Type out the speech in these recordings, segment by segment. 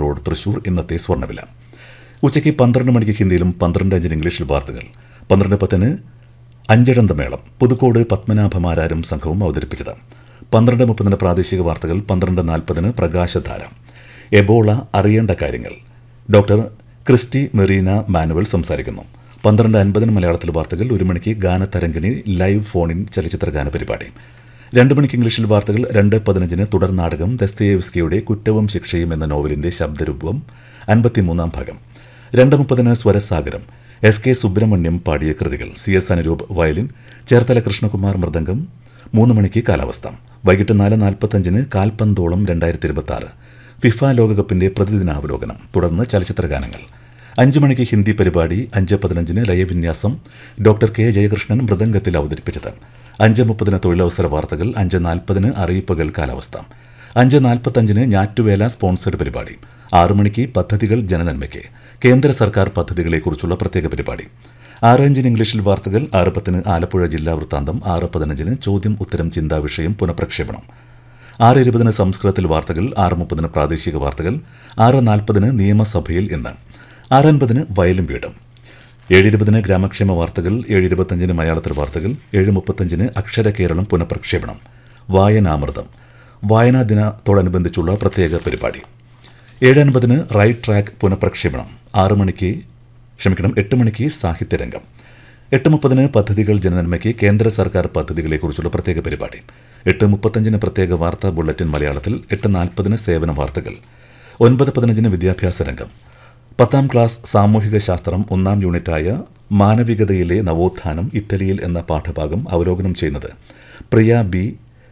road Thrissur ഇന്നത്തെ സ്വർണ്ണവില ഉച്ചയ്ക്ക് പന്ത്രണ്ട് മണിക്ക് ഹിന്ദിയിലും പന്ത്രണ്ട് അഞ്ചിന് ഇംഗ്ലീഷിൽ വാർത്തകൾ പന്ത്രണ്ട് പത്തിന് അഞ്ചിടന്ത മേളം പുതുക്കോട് പത്മനാഭമാരാരും സംഘവും അവതരിപ്പിച്ചത് പന്ത്രണ്ട് മുപ്പതിന് പ്രാദേശിക വാർത്തകൾ പന്ത്രണ്ട് നാൽപ്പതിന് പ്രകാശധാര എബോള അറിയേണ്ട കാര്യങ്ങൾ ഡോക്ടർ ക്രിസ്റ്റി മെറീന മാനുവൽ സംസാരിക്കുന്നു പന്ത്രണ്ട് അൻപതിന് മലയാളത്തിൽ വാർത്തകൾ ഒരു മണിക്ക് ഗാനതരംഗിണി ലൈവ് ഫോണിൻ ചലച്ചിത്ര ഗാന പരിപാടി രണ്ട് മണിക്ക് ഇംഗ്ലീഷിൽ വാർത്തകൾ രണ്ട് പതിനഞ്ചിന് തുടർ നാടകം ദസ്തയേവ്സ്കിയുടെ കുറ്റവും ശിക്ഷയും എന്ന നോവലിന്റെ ശബ്ദരൂപം അൻപത്തിമൂന്നാം ഭാഗം രണ്ട് മുപ്പതിന് സ്വരസാഗരം എസ് കെ സുബ്രഹ്മണ്യം പാടിയ കൃതികൾ C S Anuroop violin Cherthala Krishnakumar മൃദംഗം മൂന്ന് മണിക്ക് കാലാവസ്ഥ വൈകിട്ട് നാല് നാൽപ്പത്തഞ്ചിന് കാൽപന്തോളം രണ്ടായിരത്തി ഇരുപത്തി ആറ് ഫിഫ ലോകകപ്പിന്റെ പ്രതിദിനാവലോകനം തുടർന്ന് ചലച്ചിത്ര ഗാനങ്ങൾ അഞ്ച് മണിക്ക് ഹിന്ദി പരിപാടി അഞ്ച് പതിനഞ്ചിന് ലയവിന്യാസം ഡോക്ടർ കെ ജയകൃഷ്ണൻ മൃദംഗത്തിൽ അവതരിപ്പിച്ചത് അഞ്ച് മുപ്പതിന് തൊഴിലവസര വാർത്തകൾ അഞ്ച് നാൽപ്പതിന് അറിയിപ്പുകൾ കാലാവസ്ഥ അഞ്ച് നാൽപ്പത്തഞ്ചിന് ഞാറ്റുവേല സ്പോൺസർഡ് പരിപാടി ആറു മണിക്ക് പദ്ധതികൾ ജനനന്മയ്ക്ക് കേന്ദ്ര സർക്കാർ പദ്ധതികളെക്കുറിച്ചുള്ള പ്രത്യേക പരിപാടി ആറ് അഞ്ചിന് ഇംഗ്ലീഷിൽ വാർത്തകൾ ആറ് പത്തിന് ആലപ്പുഴ ജില്ലാ വൃത്താന്തം ആറ് പതിനഞ്ചിന് ചോദ്യം ഉത്തരം ചിന്താ വിഷയം പുനഃപ്രക്ഷേപണം ആറ് ഇരുപതിന് സംസ്കൃതത്തിൽ വാർത്തകൾ ആറ് മുപ്പതിന് പ്രാദേശിക വാർത്തകൾ ആറ് നാൽപ്പതിന് നിയമസഭയിൽ ഇന്ന് ആറ് അൻപതിന് വയലും വീടും ഏഴ് ഇരുപതിന് ഗ്രാമക്ഷേമ വാർത്തകൾ ഏഴ് ഇരുപത്തഞ്ചിന് മലയാളത്തിൽ വാർത്തകൾ ഏഴ് മുപ്പത്തഞ്ചിന് അക്ഷര കേരളം പുനഃപ്രക്ഷേപണം വായനാമൃതം വായനാ ദിനത്തോടനുബന്ധിച്ചുള്ള പ്രത്യേക പരിപാടി ഏഴ് അൻപതിന് റൈറ്റ് ട്രാക്ക് പുനഃപ്രക്ഷേപണം ആറ് മണിക്ക് ക്ഷമിക്കണം എട്ട് മണിക്ക് സാഹിത്യരംഗം എട്ട് മുപ്പതിന് പദ്ധതികൾ ജനനന്മയ്ക്ക് കേന്ദ്ര സർക്കാർ പദ്ധതികളെക്കുറിച്ചുള്ള പ്രത്യേക പരിപാടി എട്ട് മുപ്പത്തഞ്ചിന് പ്രത്യേക വാർത്താ ബുള്ളറ്റിൻ മലയാളത്തിൽ എട്ട് നാൽപ്പതിന് സേവന വാർത്തകൾ ഒൻപത് പതിനഞ്ചിന് വിദ്യാഭ്യാസ രംഗം പത്താം ക്ലാസ് സാമൂഹിക ശാസ്ത്രം ഒന്നാം യൂണിറ്റായ മാനവികതയിലെ നവോത്ഥാനം ഇറ്റലിയിൽ എന്ന പാഠഭാഗം അവലോകനം ചെയ്യുന്നത് Priya B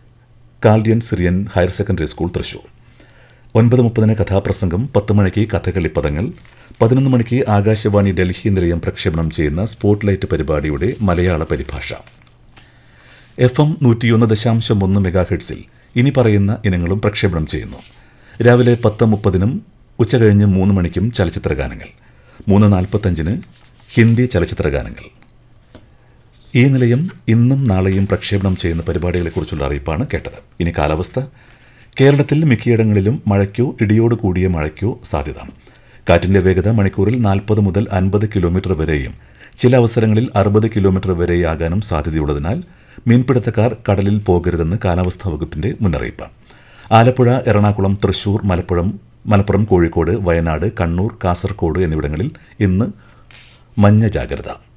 Chaldean Syrian higher secondary school Thrissur ഒൻപത് മുപ്പതിന് കഥാപ്രസംഗം പത്ത് മണിക്ക് കഥകളിപ്പദങ്ങൾ പതിനൊന്ന് മണിക്ക് ആകാശവാണി ഡൽഹി നിലയം പ്രക്ഷേപണം ചെയ്യുന്ന സ്പോട്ട്ലൈറ്റ് പരിപാടിയുടെ മലയാള പരിഭാഷ എഫ് എം നൂറ്റിയൊന്ന് ദശാംശം ഒന്ന് മെഗാ ഹെഡ്സിൽ ഇനി പറയുന്ന ഇനങ്ങളും പ്രക്ഷേപണം ചെയ്യുന്നു രാവിലെ പത്ത് മുപ്പതിനും ഉച്ചകഴിഞ്ഞ് മൂന്ന് മണിക്കും ചലച്ചിത്ര ഗാനങ്ങൾ മൂന്ന് നാൽപ്പത്തഞ്ചിന് ഹിന്ദി ചലച്ചിത്ര ഗാനങ്ങൾ ഈ നിലയം ഇന്നും നാളെയും പ്രക്ഷേപണം ചെയ്യുന്ന പരിപാടികളെക്കുറിച്ചുള്ള അറിയിപ്പാണ് കേട്ടത് ഇനി കാലാവസ്ഥ കേരളത്തിൽ മിക്കയിടങ്ങളിലും മഴയ്ക്കോ ഇടിയോട് കൂടിയ മഴയ്ക്കോ സാധ്യത കാറ്റിന്റെ വേഗത മണിക്കൂറിൽ നാൽപ്പത് മുതൽ അൻപത് കിലോമീറ്റർ വരെയും ചില അവസരങ്ങളിൽ അറുപത് കിലോമീറ്റർ വരെയാകാനും സാധ്യതയുള്ളതിനാൽ മീൻപിടുത്തക്കാർ കടലിൽ പോകരുതെന്ന് കാലാവസ്ഥാ വകുപ്പിന്റെ മുന്നറിയിപ്പ് ആലപ്പുഴ എറണാകുളം തൃശൂർ മലപ്പുറം മലപ്പുറം കോഴിക്കോട് വയനാട് കണ്ണൂർ കാസർഗോഡ് എന്നിവിടങ്ങളിൽ ഇന്ന് മഞ്ഞ ജാഗ്രത